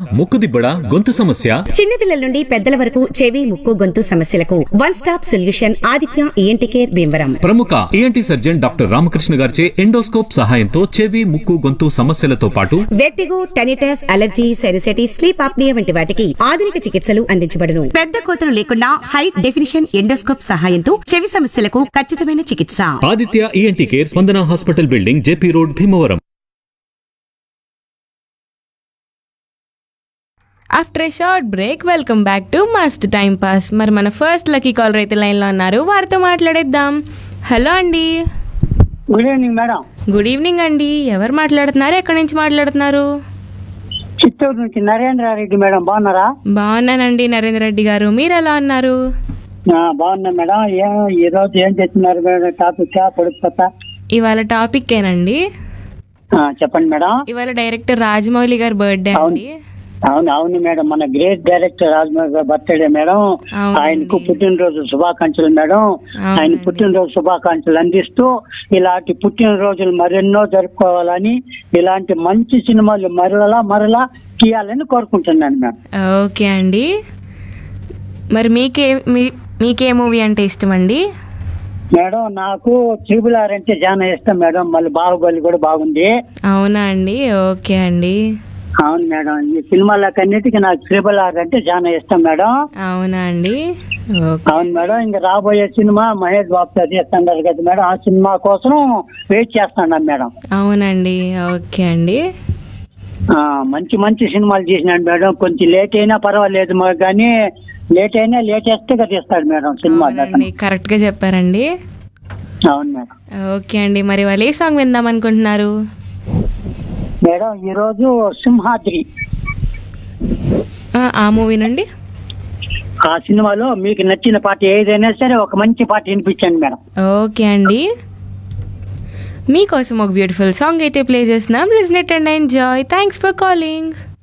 ముక్కుదిబ్బడ గొంతు సమస్య చిన్నపిల్లల నుండి పెద్దల వరకు చెవి ముక్కు గొంతు సమస్యలకు one stop solution Aditya ENT care Bhimavaram ప్రముఖ ఏఎన్టీ సర్జన్ డాక్టర్ రామకృష్ణ గారిచే ఎండోస్కోప్ సహాయంతో చెవి ముక్కు గొంతు సమస్యలతో పాటు vertigo tinnitus allergy sinusitis sleep apnoea వంటి వాటికి ఆధునిక చికిత్సలు అందించబడును పెద్ద కోతలు లేకుండా హై డెఫినిషన్ ఎండోస్కోప్ సహాయంతో చెవి సమస్యలకు ఖచ్చితమైన చికిత్స Aditya ENT care Spandana hospital building JP road Bhimavaram after a short break welcome back to must time pass మరి మన ఫస్ట్ లక్కీ కాలర్ అయితే లైన్లో ఉన్నారు వారితో మాట్లాడేద్దాం హలో అండి good evening madam good evening అండి ఎవరు మాట్లాడుతున్నారు ఎక్కడి నుంచి మాట్లాడుతున్నారు చిత్తూరు నుంచి నరేంద్రారెడ్డి మేడం బాగున్నారా బాగున్నానండి నరేంద్ర రెడ్డి గారు మీరు ఎలా ఉన్నారు ఆ, బాగున్నా మేడం ఏం ఈ రోజు ఏం చేస్తున్నారు మేడం టాపిక్ పొడుపు కొత్త ఇవాళ టాపిక్ ఏనండి ఆ, చెప్పండి మేడం ఇవాళ డైరెక్టర్ రాజమౌళి గారి బర్త్డే అండి అవును అవును మేడం మన గ్రేట్ డైరెక్టర్ రాజమౌళి గారి బర్త్డే మేడం అవునండి. ఆయనకు పుట్టినరోజు శుభాకాంక్షలు మేడం ఆయన అవునండి. పుట్టినరోజు శుభాకాంక్షలు అందిస్తూ ఇలాంటి పుట్టినరోజులు మరెన్నో జరుపుకోవాలని ఇలాంటి మంచి సినిమాలు మరలా మరలా తీయాలని కోరుకుంటున్నాను మేడం ఓకే అండి మరి మీకే మీ- మీకే మూవీ అంటే ఇష్టం అండి మేడం నాకు త్రిబుల్ ఆర్ అంటే చాలా ఇష్టం మేడం మళ్ళీ బాహుబలి కూడా బాగుంది అవునా అండి ఓకే అండి అవును మేడం ఈ సినిమాలకన్నిటికీ నాకు త్రిబుల్ ఆర్ అంటే చాలా ఇష్టం మేడం అవునా అండి ఓకే అవును మేడం ఇంకా రాబోయే సినిమా మహేష్ బాబు తీస్తున్నారు కదా మేడం ఆ సినిమా కోసం వెయిట్ చేస్తున్నాం మేడం అవునండి ఓకే అండి ఆ, మంచి మంచి సినిమాలు చేసినాడు మేడం కొంచెం లేట్ అయినా పర్వాలేదు మాకు కానీ లేట్ అయినా లేటెస్ట్ గా తీస్తాడు మేడం సినిమా అవునండి కరెక్ట్ గా చెప్పారండి అవును మేడం ఓకే అండి మరి వాళ్ళు ఏ సాంగ్ విందాం అనుకుంటున్నారు మేడం ఈ రోజు సింహాద్రి ఆ, ఆ మూవీనండి ఆ సినిమాలో మీకు నచ్చిన పాట ఏదైనా సరే ఒక మంచి పాట వినిపించండి మేడం ఓకే అండి మీకోసం ఒక బ్యూటిఫుల్ సాంగ్ అయితే ప్లే చేస్తున్నాం listen and enjoy thanks for calling